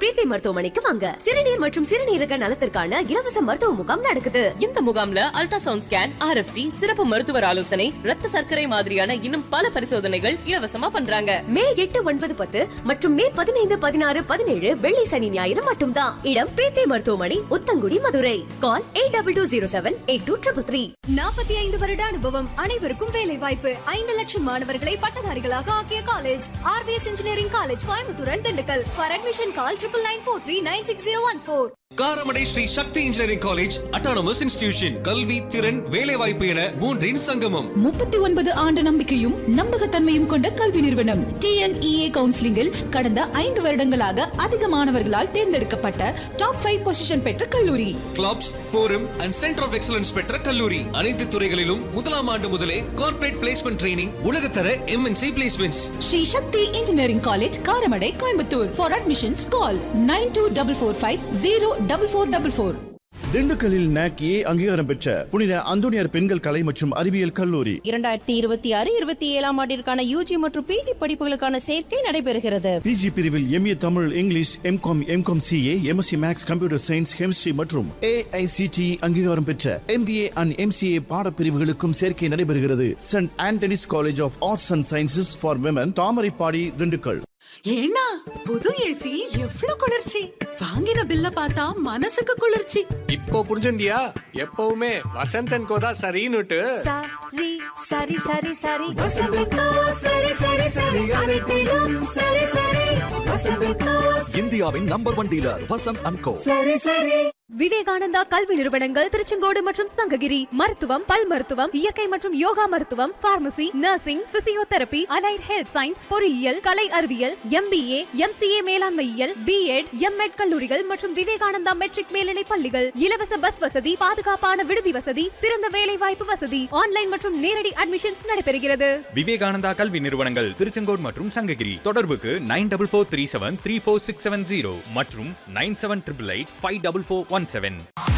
பிரீத்தி மருத்துவமனைக்கு வாங்க சிறுநீர் மற்றும் சிறுநீரக நலத்திற்கான இலவச மருத்துவ முகாம் நடக்குது இந்த முகாம்ல அல்ட்ராசவுண்ட் ஸ்கேன் ஆர்எஃப்டி சிறப்பு மருத்துவர் ஆலோசனை ரத்த சர்க்கரை மாதிரியான இன்னும் பல பரிசோதனைகள் இலவசமா பண்றாங்க மே எட்டு ஒன்பது பத்து மற்றும் மே பதினைந்து பதினாறு பதினேழு வெள்ளி சனி ஞாயிறு மட்டும்தான் இடம் பிரீத்தி மருத்துவமனை Uthangudi Madurai call eight double two zero seven eight two triple three நாற்பத்தி ஐந்து வருட அனுபவம் அனைவருக்கும் வேலை வாய்ப்பு ஐந்து லட்சம் மாணவர்களை பட்டதாரிகளாக ஆக்கிய college RPS engineering college Coimbatore and Dindigul for admission call triple nine four three nine six zero one four Karamadai Sri Sakthi engineering college autonomous institution கல்வி திறன் வேலைவாய்ப்பு என மூன்றின் சங்கமம் முப்பத்தி ஒன்பது ஆண்டு நம்பிக்கையும் நம்பகத்தன்மையும் கொண்ட கல்வி நிறுவனம் டிஎன்இஏ கவுன்சிலிங்கில் கடந்த ஐந்து வருடங்களாக அதிக மாணவர்களால் தேர்ந்தெடுக்கப்பட்ட டாப் ஃபைவ் பொசிஷன் பெற்ற கல்லூரி clubs forum and centre of excellence பெற்ற கல்லூரி அனைத்து துறைகளிலும் முதலாம் ஆண்டு முதலே கார்ப்பரேட் பிளேஸ்மெண்ட் ட்ரைனிங் உலகத்தர MNC placements Sri Sakthi engineering college Karamadai Coimbatore for admissions call nine two double four five zero double four double four திண்டுக்கல்லில் நாக் ஏ அங்கீகாரம் பெற்ற புனித அந்தோனியார் பெண்கள் கலை மற்றும் அறிவியல் கல்லூரி இரண்டாயிரத்தி இருபத்தி ஆறு இருபத்தி ஏழாம் ஆண்டிற்கான யூஜி மற்றும் பிஜி படிப்புகளுக்கான சேர்க்கை நடைபெறுகிறது பிஜி பிரிவில் MA Tamil English MCom MCom CA MSc maths computer science chemistry மற்றும் ஏஐசிடி அங்கீகாரம் பெற்ற எம்பிஏ அண்ட் எம்சிஏ பாடப்பிரிவுகளுக்கும் சேர்க்கை நடைபெறுகிறது Saint Antony's college of arts and sciences for women Thamaraipadi Dindigul ஏன்னா புது ஏசி எவ்வளவு குளிர்ச்சி வாங்கின பில்ல பார்த்தா மனசுக்கு குளிர்ச்சி இப்போ புரிஞ்சுண்டியா எப்பவுமே வசந்தன் கோதா சரின்னுட்டு சரி சரி சரி சரி வசந்தக்கா சரி சரி சரி அனைத்திலும் சரி சரி வசந்தக்கா இந்தியாவின் number one dealer Vasanth and co சரி சரி விவேகானந்தா கல்வி நிறுவனங்கள் திருச்செங்கோடு மற்றும் சங்ககிரி மருத்துவம் பல் மருத்துவம் இயற்கை மற்றும் யோகா மருத்துவம் pharmacy nursing physiotherapy allied health science பொறியியல் கலை அறிவியல் எம்பிஏ எம்சிஏ மேலாண்மையியல் பிஎட் எம்எட் கல்லூரிகள் மற்றும் விவேகானந்தா மெட்ரிக் மேல்நிலை பள்ளிகள் இலவச பஸ் வசதி பாதுகாப்பான விடுதி வசதி சிறந்த வேலை வாய்ப்பு வசதி ஆன்லைன் மற்றும் நேரடி அட்மிஷன்ஸ் நடைபெறுகிறது விவேகானந்தா கல்வி நிறுவனங்கள் திருச்செங்கோடு மற்றும் சங்ககிரி தொடர்புக்கு nine double four three seven three four six seven zero மற்றும் nine seven triple eight five double four one seven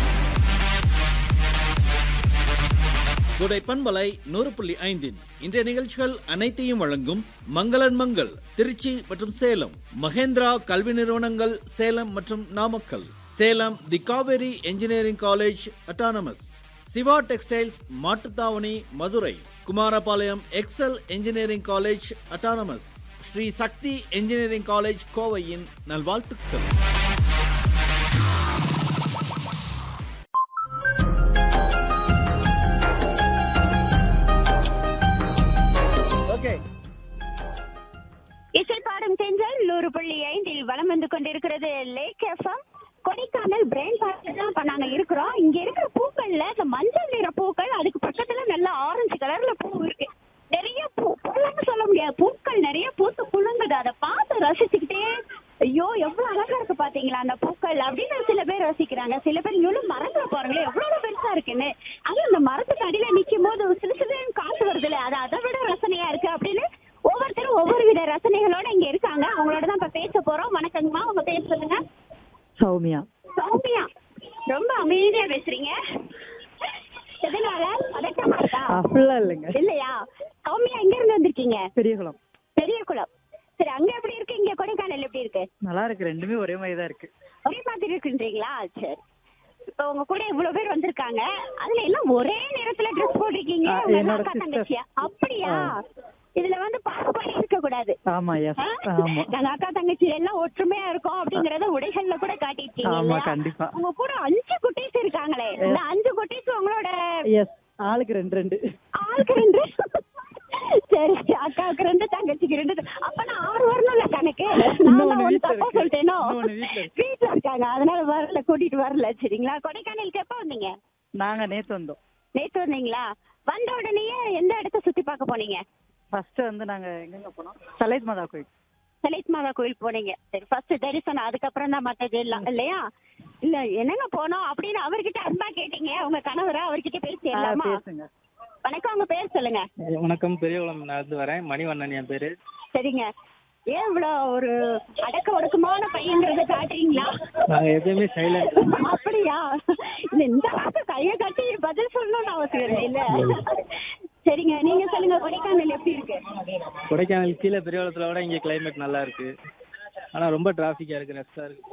குடை பண்பலை நூறு புள்ளி ஐந்தின் இன்றைய நிகழ்ச்சிகள் அனைத்தையும் வழங்கும் மங்களன் மங்கள் திருச்சி மற்றும் சேலம் மகேந்திரா கல்வி நிறுவனங்கள் சேலம் மற்றும் Namakkal Salem the Kaveri engineering college autonomous Siva textiles Mattuthavani Madurai Kumarapalayam Excel engineering college autonomous Sri Sakthi engineering college கோவையின் நல்வாழ்த்துக்கள் ஓகே இசை பாடும் செஞ்சல் நூறு புள்ளி ஐந்தில் வலம் வந்து கொண்டிருக்கிறது லேக் எஃப்எம் கொடைக்கானல் பிரெயின் பார்க்ல தான் இப்ப நாங்க இருக்கிறோம் இங்க இருக்கிற பூக்கள்ல இந்த மஞ்சள் நிற பூக்கள் அதுக்கு பக்கத்துல நல்ல ஆரஞ்சு கலர்ல பூ இருக்கு நிறைய பூ பூன்னு சொல்ல முடியாது பூக்கள் நிறைய பூத்து குலுங்குது அதை பார்த்து ரசிச்சுக்கிட்டே ஐயோ எவ்வளவு அழகா இருக்கு பாத்தீங்களா அந்த பூக்கள் அப்படின்னு சில பேர் ரசிக்கிறாங்க சில பேர் இவ்வளவு மரங்களை பாருங்களேன் எவ்வளவு பெருசா இருக்குன்னு அதுவும் இந்த மரத்துக்கு அடியில நிக்கும் போது சிறு சிறு காத்து வருதுல்ல அது அதை விட ரசனையா இருக்கு அப்படின்னு ஒவ்வொருத்தரும் ஒவ்வொரு வித ரசனைகளோட இங்க இருக்காங்க அவங்களோட தான் இப்ப பேச போறோம் வணக்கங்கம்மா உங்க பேர் சொல்லுங்க சௌமியா சௌமியா ரொம்ப அமைதியா பேசுறீங்க எதனால பதட்டமா இருக்கா அப்படிலாம் இல்லைங்க இல்லையா சௌமியா எங்க இருந்து வந்திருக்கீங்க பெரியகுளம் பெரிய குளம் சரி அங்க எப்படி இருக்கு இங்க கொடைக்கானல் எப்படி இருக்கு நல்லா இருக்கு ரெண்டுமே ஒரே மாதிரி தான் இருக்கு ஒரே மாதிரி இருக்குன்றீங்களா சரி இப்ப உங்க கூட இவ்வளவு பேர் வந்திருக்காங்க அதுல எல்லாம் ஒரே நேரத்துல ட்ரெஸ் போட்டிருக்கீங்க ஆ, உங்க என்னோட அக்கா sister. தங்கச்சியா அப்படியா ஆ. இதுல வந்து பாகுபாடு இருக்க கூடாது ஆமா எஸ் ஆ? ஆமா நாங்க அக்கா தங்கச்சி எல்லாம் ஒற்றுமையா இருக்கோம் அப்படிங்கறத உடைகள்ல கூட காட்டிருக்கீங்க ஆமா, இல்லையா? கண்டிப்பா. உங்க கூட அஞ்சு குட்டீஸ் இருக்காங்களே இந்த அஞ்சு குட்டீஸ் உங்களோட எஸ் ஆளுக்கு ரெண்டு ரெண்டு ஆளுக்கு ரெண்டு சரி அக்காவுக்கு ரெண்டு தங்கச்சிக்கு ரெண்டு அப்ப நான் ஆறு வரணும்ல கணக்கு நான் இன்னொன்னு தான் ஒண்ணு வீட்ல தப்பா இருக்கு. சொல்லிட்டேனோ இன்னொன்னு வீட்ல இருக்கு. வீட்டுல இருக்காங்க அதனால வரல கூட்டிட்டு வரல சரிங்களா கொடைக்கானலுக்கு எப்ப வந்தீங்க நாங்க நேத்து வந்தோம் நேத்து வந்தீங்களா வந்த உடனேயே எந்த இடத்த சுத்தி பார்க்க போனீங்க ஃபர்ஸ்ட் வந்து நாங்க எங்கெங்க போனோம் சலைத் மாதா கோயில் சலித் மாதா கோயில் போனீங்க சரி ஃபர்ஸ்ட் தரிசனம் அதுக்கப்புறம் தான் மத்தது எல்லாம் இல்லையா இல்ல என்னங்க போனோம் அப்படின்னு அவர்கிட்ட அன்பா கேட்டீங்க உங்க கணவரா அவர்கிட்ட பேசி ஆ, எல்லாமா பேசுங்க வணக்கம் உங்க பேர் சொல்லுங்க வணக்கம் பெரியகுளம் நடந்து வரேன் மணிவண்ணன் என் பேரு சரிங்க ஏன் இவ்வளவு ஒரு அடக்க ஒடுக்கமான பையங்கிறத காட்டுறீங்களா நாங்க எப்பயுமே சைலண்ட் அப்படியா இல்ல இந்த அளவுக்கு கைய கட்டி பதில் சொல்லணும்னு அவசியம் இல்ல சரிங்க நீங்க சொல்லுங்க கொடைக்கானல் எப்படி இருக்கு கொடைக்கானல் கீழே பெரியகுளத்துல விட இங்க கிளைமேட் நல்லா இருக்கு ஆனா ரொம்ப டிராஃபிக்கா இருக்கு ரஷ்ஷா இருக்கு